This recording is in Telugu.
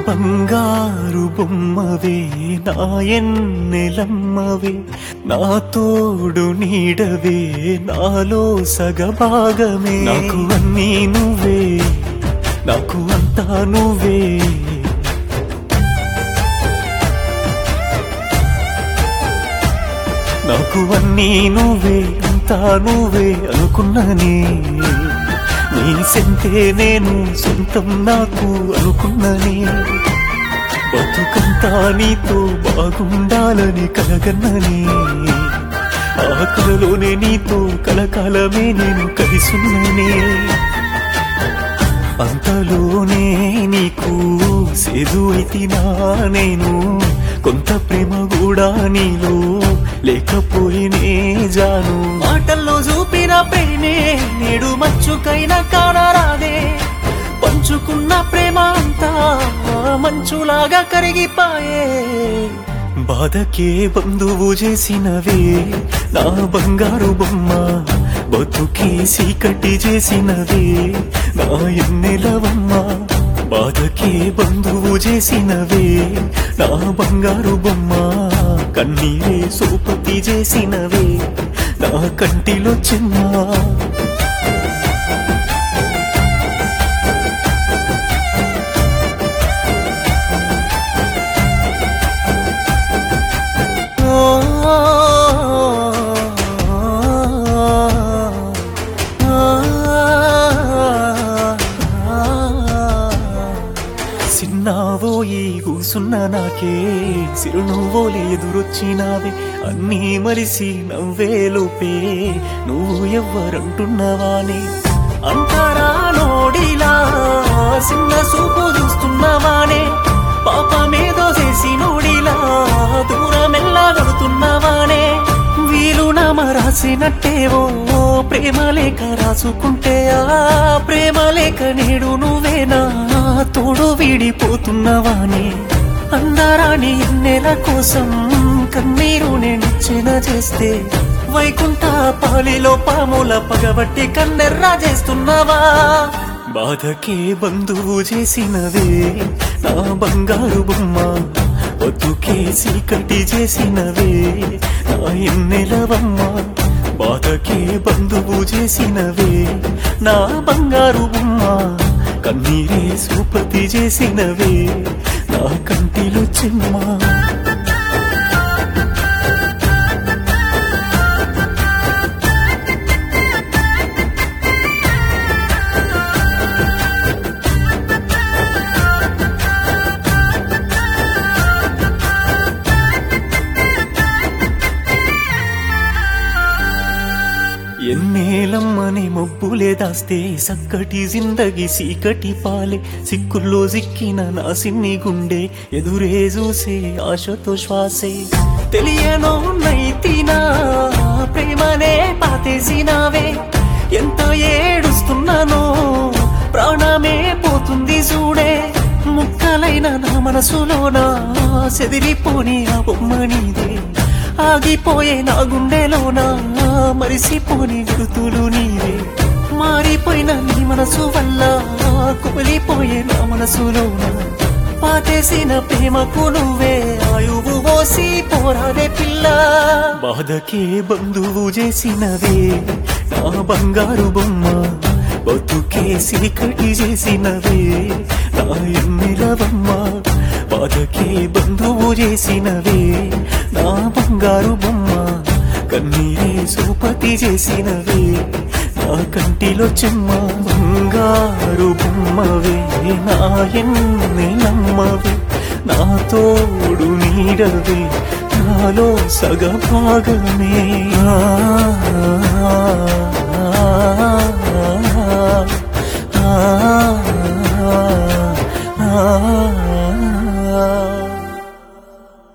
బంగారు బొమ్మవే నా ఎన్నెలమ్మవే నా తోడు నీడవే నాలో సగభాగమే నాకు అన్నీ నువ్వే నాకు అంతా నువ్వే నాకు అన్నీ నువ్వే అంతా నువ్వే అనుకున్నానే నీ సెంటే నేను సొంతం నాకు అనుకున్నానే బతుకంతా నీతో బాగుండాలని కలగన్ననే ఆ కలలోనే నీతో కలకాలమే నేను కలిసున్ననే అంతలోనే నీకు సేదు అయితినా నేను కొంత ప్రేమ కూడా నీలో లేకపోయినే జాను మాటల్లో చూపిన ప్రేమే నేడు మచ్చుకైనా కానరాదే పంచుకున్న ప్రేమ అంతా మంచులాగా కరిగిపాయే బాధకే బంధువు చేసినవే నా బంగారు బొమ్మ బతుకే సీకటి చేసినవే నా ఎన్నెలవమ్మ బాధకే బంధువు చేసినవే నా బంగారు బొమ్మ కన్నీరే సూపతి చేసినవే నా కంటిలో చిన్న సిన్నావోయి కూసున్న నాకే సిరునువ్వోలే ఎదురొచ్చినావే అన్నీ మరిసి నవ్వేలోపే నువ్వు ఎవ్వరంటున్నావానే అంతరా నోడిలా సిన్న సూపు చూస్తున్నావానే పాపమేదో చేసి నోడిలా దూరమెల్లా గడుతున్నావానే వీలు నామ రాసినట్టేవో ప్రేమ లేఖ రాసుకుంటే ఆ ప్రేమ లేఖ నేడు నువ్వేనా తోడు వీడిపోతున్నవానే అందరాని ఎన్నెల కోసం కన్నీరు నేనిచ్చిన చేస్తే వైకుంఠ పాలిలో పాముల పగబట్టి కన్నెర్రా చేస్తున్నావా బాధకే బంధువు చేసినవే నా బంగారు బొమ్మ బతుకే సీకటి చేసినవే నా ఎన్నెలవమ్మ బాధకే బంధువు చేసినవే నా బంగారు బొమ్మ కన్నీరే సూపతి చేసినవే నా కంటిలో చిమ్మ ఎన్నేలమ్మని మబ్బులే దాస్తే సక్కటి జిందగి సీకటి పాలే సిక్కుల్లో సిక్కిన నా సిన్ని గుండె ఎదురే చూసే ఆశతో శ్వాసే తెలియనో నైతినా ప్రేమనే పాతేసినావే ఎంత ఏడుస్తున్నానో ప్రాణమే పోతుంది చూడే ముక్కలైన నా మనసులోనా సెదిరిపోని ఆ బొమ్మ నీదే ఆగిపోయే నా గుండెలోనా మరిసిపోని గుర్తులు నీవే మారిపోయిన నీ మనసు వల్ల కుమిలిపోయే నా మనసులోన పాతేసిన ప్రేమకు నువ్వే ఆయువు పోసి పోరాడే పిల్ల బాధకే బంధువు చేసినవే నా బంగారు బొమ్మ బతుకే సీకటి చేసినవే నా ఎమ్మిలవమ్మ బాధకే బంధువు చేసినవే నా బంగారు బొమ్మ కన్నీరే సూపతి చేసినవే నా కంటిలో చెమ్మ బంగారు బొమ్మవే నా ఎన్ని నమ్మవే నా తోడు నీడవే నాలో సగభాగమే ఆ